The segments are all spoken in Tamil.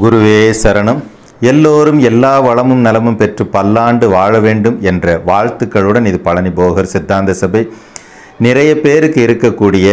குருவே சரணம் எல்லோரும் எல்லா வளமும் நலமும் பெற்று பல்லாண்டு வாழ வேண்டும் என்ற வாழ்த்துக்களுடன் இது பழனி போகர் சித்தாந்த சபை நிறைய பேருக்கு இருக்கக்கூடிய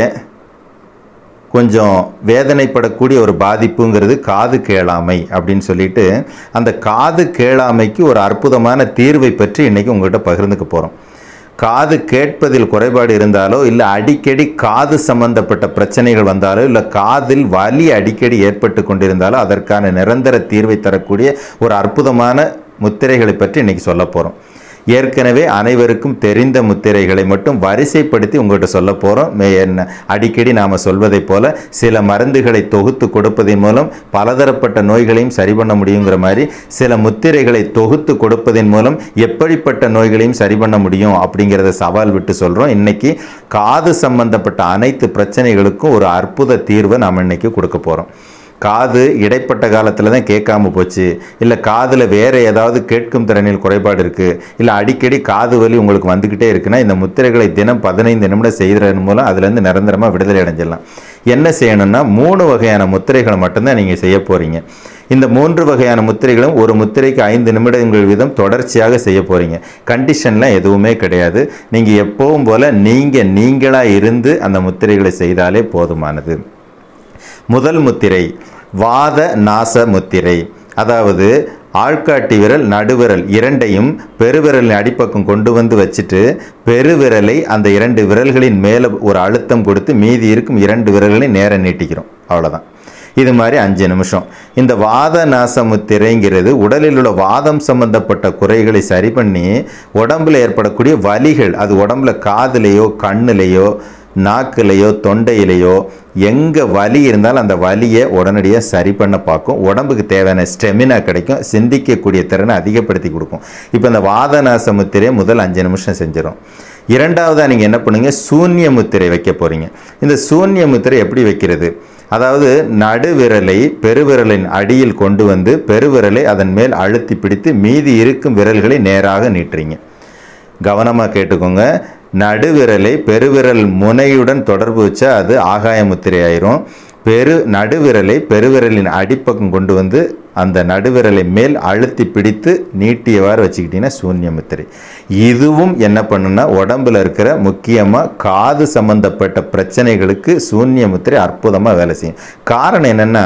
கொஞ்சம் வேதனைப்படக்கூடிய ஒரு பாதிப்புங்கிறது காது கேளாமை அப்படின்னு சொல்லிட்டு அந்த காது கேளாமைக்கு ஒரு அற்புதமான தீர்வை பற்றி இன்னைக்கு உங்கள்கிட்ட பகிர்ந்துக்க போகிறோம் காது கேட்பதில் குறைபாடு இருந்தாலோ இல்லை அடிக்கடி காது சம்பந்தப்பட்ட பிரச்சனைகள் வந்தாலோ இல்லை காதில் வலி அடிக்கடி ஏற்பட்டு கொண்டிருந்தாலோ அதற்கான நிரந்தர தீர்வை தரக்கூடிய ஒரு அற்புதமான முத்திரைகளை பற்றி இன்னைக்கு சொல்ல போகிறோம் ஏற்கனவே அனைவருக்கும் தெரிந்த முத்திரைகளை மட்டும் வரிசைப்படுத்தி உங்கள்கிட்ட சொல்ல போகிறோம் மே என்ன அடிக்கடி நாம் சொல்வதைப் போல சில மருந்துகளை தொகுத்து கொடுப்பதன் மூலம் பலதரப்பட்ட நோய்களையும் சரி பண்ண முடியுங்கிற மாதிரி சில முத்திரைகளை தொகுத்து கொடுப்பதன் மூலம் எப்படிப்பட்ட நோய்களையும் சரி பண்ண முடியும் அப்படிங்கிறத சவால் விட்டு சொல்கிறோம் இன்னைக்கு காது சம்பந்தப்பட்ட அனைத்து பிரச்சனைகளுக்கும் ஒரு அற்புத தீர்வை நாம் இன்னைக்கு கொடுக்க போகிறோம் காது இடைப்பட்ட காலத்தில் தான் கேட்காம போச்சு இல்லை காதில் வேறு ஏதாவது கேட்கும் திறனில் குறைபாடு இருக்குது இல்லை அடிக்கடி காது வலி உங்களுக்கு வந்துக்கிட்டே இருக்குன்னா இந்த முத்திரைகளை தினம் பதினைந்து நிமிடம் செய்கிறதன் மூலம் அதுலேருந்து நிரந்தரமாக விடுதலை அடைஞ்சிடலாம் என்ன செய்யணும்னா மூணு வகையான முத்திரைகளை மட்டும்தான் நீங்கள் செய்ய போகிறீங்க இந்த மூன்று வகையான முத்திரைகளும் ஒரு முத்திரைக்கு ஐந்து நிமிடங்கள் வீதம் தொடர்ச்சியாக செய்ய போகிறீங்க கண்டிஷன்லாம் எதுவுமே கிடையாது நீங்கள் எப்பவும் போல் நீங்கள் நீங்களாக இருந்து அந்த முத்திரைகளை செய்தாலே போதுமானது முதல் முத்திரை வாத நாச முத்திரை அதாவது ஆள்காட்டி விரல் நடுவிரல் இரண்டையும் பெருவிரலின் அடிப்பக்கம் கொண்டு வந்து வச்சுட்டு பெருவிரலை அந்த இரண்டு விரல்களின் மேலே ஒரு அழுத்தம் கொடுத்து மீதி இருக்கும் இரண்டு விரல்களையும் நேரம் நீட்டிக்கிறோம் அவ்வளோதான் இது மாதிரி அஞ்சு நிமிஷம் இந்த வாத நாச முத்திரைங்கிறது உடலில் உள்ள வாதம் சம்பந்தப்பட்ட குறைகளை சரி பண்ணி உடம்புல ஏற்படக்கூடிய வலிகள் அது உடம்புல காதுலேயோ கண்ணுலேயோ நாக்குலேயோ தொண்டையிலையோ எங்கே வலி இருந்தாலும் அந்த வலியை உடனடியாக சரி பண்ண பார்க்கும் உடம்புக்கு தேவையான ஸ்டெமினா கிடைக்கும் சிந்திக்கக்கூடிய திறனை அதிகப்படுத்தி கொடுக்கும் இப்போ இந்த வாதநாச முத்திரையை முதல் அஞ்சு நிமிஷம் செஞ்சிடும் இரண்டாவதாக நீங்கள் என்ன பண்ணுங்க சூன்ய முத்திரை வைக்க போகிறீங்க இந்த சூன்ய முத்திரை எப்படி வைக்கிறது அதாவது நடுவிரலை பெருவிரலின் அடியில் கொண்டு வந்து பெருவிரலை அதன் மேல் அழுத்தி பிடித்து மீதி இருக்கும் விரல்களை நேராக நீட்டுறீங்க கவனமாக கேட்டுக்கோங்க நடுவிரலை பெருவிரல் முனையுடன் தொடர்பு வச்சா அது ஆகாய முத்திரை ஆயிரும் பெரு நடுவிரலை பெருவிரலின் அடிப்பக்கம் கொண்டு வந்து அந்த நடுவிரலை மேல் அழுத்தி பிடித்து நீட்டியவாறு வச்சுக்கிட்டிங்கன்னா சூன்ய முத்திரை இதுவும் என்ன பண்ணுன்னா உடம்புல இருக்கிற முக்கியமாக காது சம்பந்தப்பட்ட பிரச்சனைகளுக்கு சூன்ய முத்திரை அற்புதமாக வேலை செய்யும் காரணம் என்னென்னா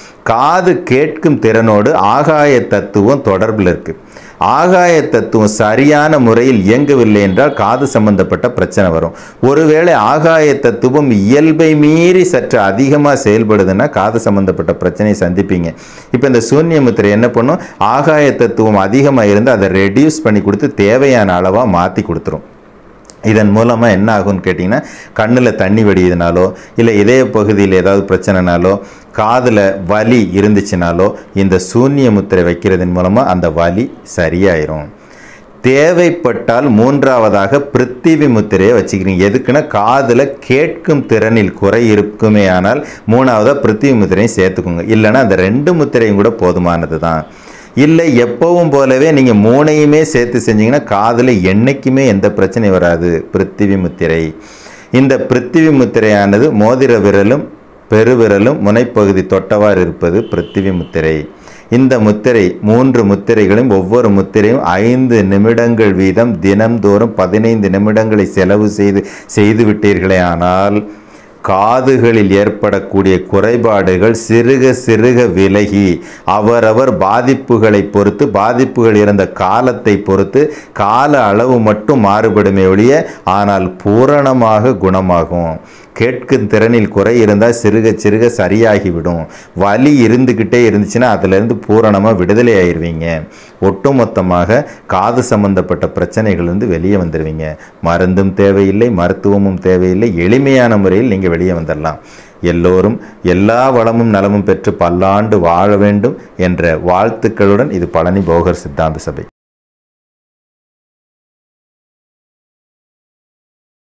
காது கேட்கும் திறனோடு ஆகாய தத்துவம் தொடர்பில் இருக்குது ஆகாய தத்துவம் சரியான முறையில் இயங்கவில்லை என்றால் காது சம்பந்தப்பட்ட பிரச்சனை வரும் ஒருவேளை ஆகாய தத்துவம் இயல்பை மீறி சற்று அதிகமாக செயல்படுதுன்னா காது சம்பந்தப்பட்ட பிரச்சனையை சந்திப்பீங்க இப்போ இந்த சூன்ய முத்திரை என்ன பண்ணும் ஆகாய தத்துவம் அதிகமாக இருந்து அதை ரெடியூஸ் பண்ணி கொடுத்து தேவையான அளவாக மாற்றி கொடுத்துரும் இதன் மூலமாக என்ன ஆகும்னு கேட்டிங்கன்னா கண்ணில் தண்ணி வடியுதுனாலோ இல்லை இதய பகுதியில் ஏதாவது பிரச்சனைனாலோ காதில் வலி இருந்துச்சுனாலோ இந்த சூன்ய முத்திரை வைக்கிறதன் மூலமாக அந்த வலி சரியாயிரும் தேவைப்பட்டால் மூன்றாவதாக பிருத்திவி முத்திரையை வச்சுக்கிறீங்க எதுக்குன்னா காதில் கேட்கும் திறனில் குறை இருக்குமே ஆனால் மூணாவதாக பிருத்திவி முத்திரையும் சேர்த்துக்கோங்க இல்லைன்னா அந்த ரெண்டு முத்திரையும் கூட போதுமானது தான் இல்லை எப்பவும் போலவே நீங்கள் மூணையுமே சேர்த்து செஞ்சீங்கன்னா காதில் என்றைக்குமே எந்த பிரச்சனையும் வராது பிருத்திவி முத்திரை இந்த பிருத்திவி முத்திரையானது மோதிர விரலும் பெருவிரலும் முனைப்பகுதி தொட்டவாறு இருப்பது பிருத்திவி முத்திரை இந்த முத்திரை மூன்று முத்திரைகளும் ஒவ்வொரு முத்திரையும் ஐந்து நிமிடங்கள் வீதம் தினம்தோறும் பதினைந்து நிமிடங்களை செலவு செய்து செய்து விட்டீர்களே ஆனால் காதுகளில் ஏற்படக்கூடிய குறைபாடுகள் சிறுக சிறுக விலகி அவரவர் பாதிப்புகளை பொறுத்து பாதிப்புகள் இருந்த காலத்தை பொறுத்து கால அளவு மட்டும் மாறுபடுமே ஒழிய ஆனால் பூரணமாக குணமாகும் கேட்கும் திறனில் குறை இருந்தால் சிறுக சிறுக சரியாகிவிடும் வலி இருந்துக்கிட்டே இருந்துச்சுன்னா அதிலிருந்து பூரணமாக விடுதலை ஆயிடுவீங்க ஒட்டுமொத்தமாக காது சம்பந்தப்பட்ட பிரச்சனைகள்லேருந்து வெளியே வந்துடுவீங்க மருந்தும் தேவையில்லை மருத்துவமும் தேவையில்லை எளிமையான முறையில் நீங்கள் வெளியே வந்துடலாம் எல்லோரும் எல்லா வளமும் நலமும் பெற்று பல்லாண்டு வாழ வேண்டும் என்ற வாழ்த்துக்களுடன் இது பழனி போகர் சித்தாந்த சபை